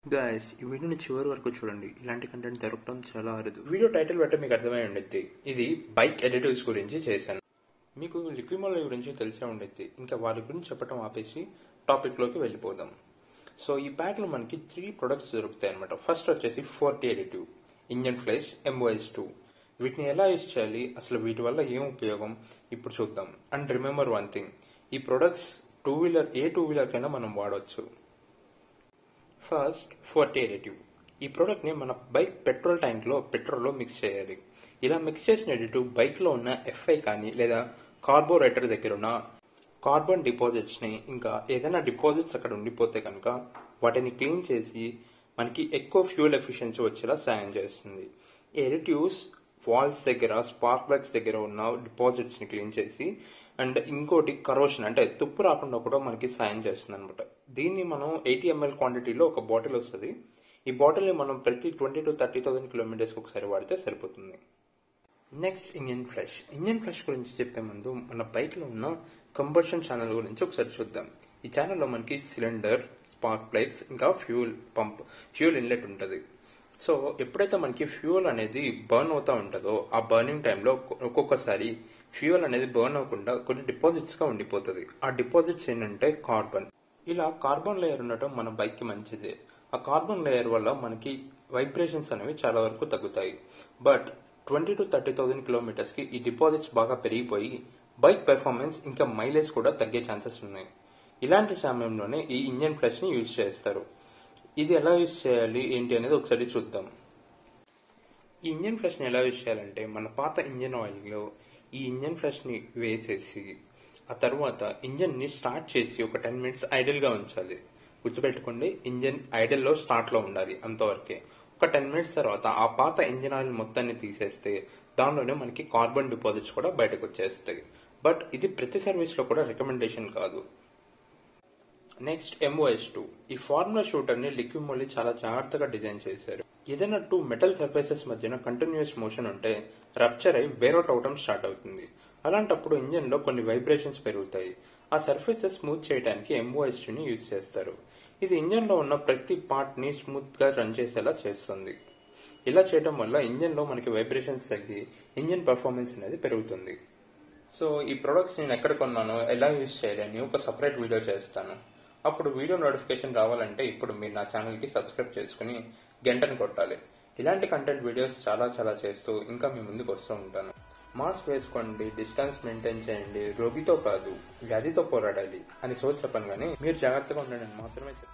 guys ఈ వీడియోని చివరి వరకు చూడండి ఇలాంటి కంటెంట్ దొరకడం చాలా అరుదు వీడియో టైటిల్ బట్టి మీకు అర్థమై ఉండిద్ది ఇది బైక్ ఎడిటివ్స్ గురించి చేశాను మీకు లిక్విమోల గురించి తెలిసే ఉండిద్ది ఇంకా వారి గురించి చెప్పడం ఆపేసి టాపిక్లోకి వెళ్ళిపోదాం సో ఈ ప్యాక్లో మనకి త్రీ ప్రొడక్ట్స్ దొరుకుతాయి అనమాట ఫస్ట్ వచ్చేసి four T additive engine flush MOS two వీటిని ఎలా యూజ్ చేయాలి అసలు వీటి వల్ల ఏం ఉపయోగం ఇప్పుడు చూద్దాం అండ్ రిమెంబర్ వన్ థింగ్ ఈ ప్రొడక్ట్స్ టూ వీలర్ ఏ టూ వీలర్ కైనా మనం వాడవచ్చు ఫస్ట్ ఫోర్టేరేటివ్ ఈ ప్రోడక్ట్ని మన బైక్ పెట్రోల్ ట్యాంక్లో పెట్రోల్లో మిక్స్ చేయాలి ఇలా మిక్స్ చేసిన ఎడిటివ్ బైక్లో ఉన్న ఎఫ్ఐ కానీ లేదా కార్బోరేటర్ దగ్గర ఉన్న కార్బన్ డిపాజిట్స్ని ఇంకా ఏదైనా డిపాజిట్స్ అక్కడ ఉండిపోతే కనుక వాటిని క్లీన్ చేసి మనకి ఎక్కువ ఫ్యూల్ ఎఫిషియన్సీ వచ్చేలా సాయం చేస్తుంది ఎడిటివ్స్ వాల్స్ దగ్గర స్పార్క్ ప్లగ్స్ దగ్గర ఉన్న డిపాజిట్స్ని క్లీన్ చేసి అండ్ ఇంకోటి కరోషన్ అంటే తుప్పు రాకుండా కూడా మనకి సాయం చేస్తుంది అనమాట దీన్ని మనం ఎయిటీ ఎంఎల్ క్వాంటిటీలో ఒక బాటిల్ వస్తుంది ఈ బాటిల్ని మనం ప్రతి ట్వంటీ టు థర్టీ థౌసండ్ కిలోమీటర్స్కి ఒకసారి వాడితే సరిపోతుంది next engine fresh engine fresh గురించి చెప్పే ముందు మన బైక్లో ఉన్న కంబర్షన్ ఛానల్ గురించి ఒకసారి చూద్దాం ఈ ఛానల్లో మనకి సిలిండర్ స్పార్క్ ప్లగ్స్ ఇంకా ఫ్యూల్ పంప్ ఫ్యూల్ ఇన్లెట్ ఉంటుంది సో ఎప్పుడైతే మనకి ఫ్యూయల్ అనేది బర్న్ అవుతూ ఉంటుందో ఆ బర్నింగ్ టైంలో ఒక్కొక్కసారి ఫ్యూయల్ అనేది బర్న్ అవ్వకుండా కొన్ని డిపాజిట్స్గా ఉండిపోతుంది ఆ డిపాజిట్స్ ఏంటంటే కార్బన్ ఇలా కార్బన్ లేయర్ ఉండటం మన బైక్కి మంచిదే ఆ కార్బన్ లేయర్ వల్ల మనకి వైబ్రేషన్స్ అనేవి చాలా వరకు తగ్గుతాయి but twenty to thirty thousand కిలోమీటర్స్కి ఈ డిపాజిట్స్ బాగా పెరిగిపోయి బైక్ పెర్ఫార్మెన్స్ ఇంకా మైలేజ్ కూడా తగ్గే ఛాన్సెస్ ఉన్నాయి ఇలాంటి సమయంలోనే ఈ ఇంజన్ ఫ్లెష్ని యూజ్ చేస్తారు ఇది ఎలా యూజ్ చేయాలి ఏంటి అనేది ఒకసారి చూద్దాం ఈ ఇంజన్ ఫ్రెష్ని ఎలా యూజ్ చేయాలంటే మన పాత ఇంజన్ ఆయిల్లో ఈ ఇంజన్ ఫ్రెష్ని వేసేసి ఆ తర్వాత ఇంజన్ని స్టార్ట్ చేసి ఒక టెన్ మినిట్స్ ఐడల్గా ఉంచాలి గుర్తుపెట్టుకోండి ఇంజన్ ఐడల్లో స్టార్ట్లో ఉండాలి అంతవరకే ఒక టెన్ మినిట్స్ తర్వాత ఆ పాత ఇంజన్ ఆయిల్ మొత్తాన్ని తీసేస్తే దానిలోనే మనకి కార్బన్ డిపాజిట్స్ కూడా బయటకు వచ్చేస్తాయి బట్ ఇది ప్రతి సర్వీస్లో కూడా రికమెండేషన్ కాదు నెక్స్ట్ ఎంఓఎస్ టూ ఈ ఫార్ములా షూటర్ ని లిక్విమోలి చాలా జాగ్రత్తగా డిజైన్ చేశారు ఏదైనా టూ మెటల్ సర్ఫేసెస్ మధ్యన కంటిన్యూస్ మోషన్ ఉంటే రప్చర్ అయి వేరౌట్ అవటం స్టార్ట్ అవుతుంది అలాంటప్పుడు ఇంజన్ లో కొన్ని వైబ్రేషన్స్ పెరుగుతాయి ఆ సర్ఫేసెస్ స్మూత్ చేయడానికి ఎంఓఎస్ ని యూజ్ చేస్తారు ఇది ఇంజన్ లో ఉన్న ప్రతి పార్ట్ ని స్మూత్ గా రన్ చేసేలా చేస్తుంది ఇలా చేయడం వల్ల ఇంజన్ లో మనకి వైబ్రేషన్స్ తగ్గి ఇంజన్ పర్ఫార్మెన్స్ అనేది పెరుగుతుంది సో ఈ ప్రొడక్ట్స్ నేను ఎక్కడ కొన్నానో ఎలా యూజ్ చేయాలని ఒక సపరేట్ వీడియో చేస్తాను అప్పుడు వీడియో నోటిఫికేషన్ రావాలంటే ఇప్పుడు మీరు నా ఛానల్కి సబ్స్క్రైబ్ చేసుకుని గంటను కొట్టాలి ఇలాంటి కంటెంట్ వీడియోస్ చాలా చాలా చేస్తూ ఇంకా మీ ముందుకు వస్తూ ఉంటాను మాస్క్ వేసుకోండి డిస్టెన్స్ మెయింటైన్ చేయండి రోగితో కాదు వ్యాధితో పోరాడాలి అని సోచ్ చెప్పను కానీ మీరు జాగ్రత్తగా ఉండండి అని మాత్రమే చెప్పాను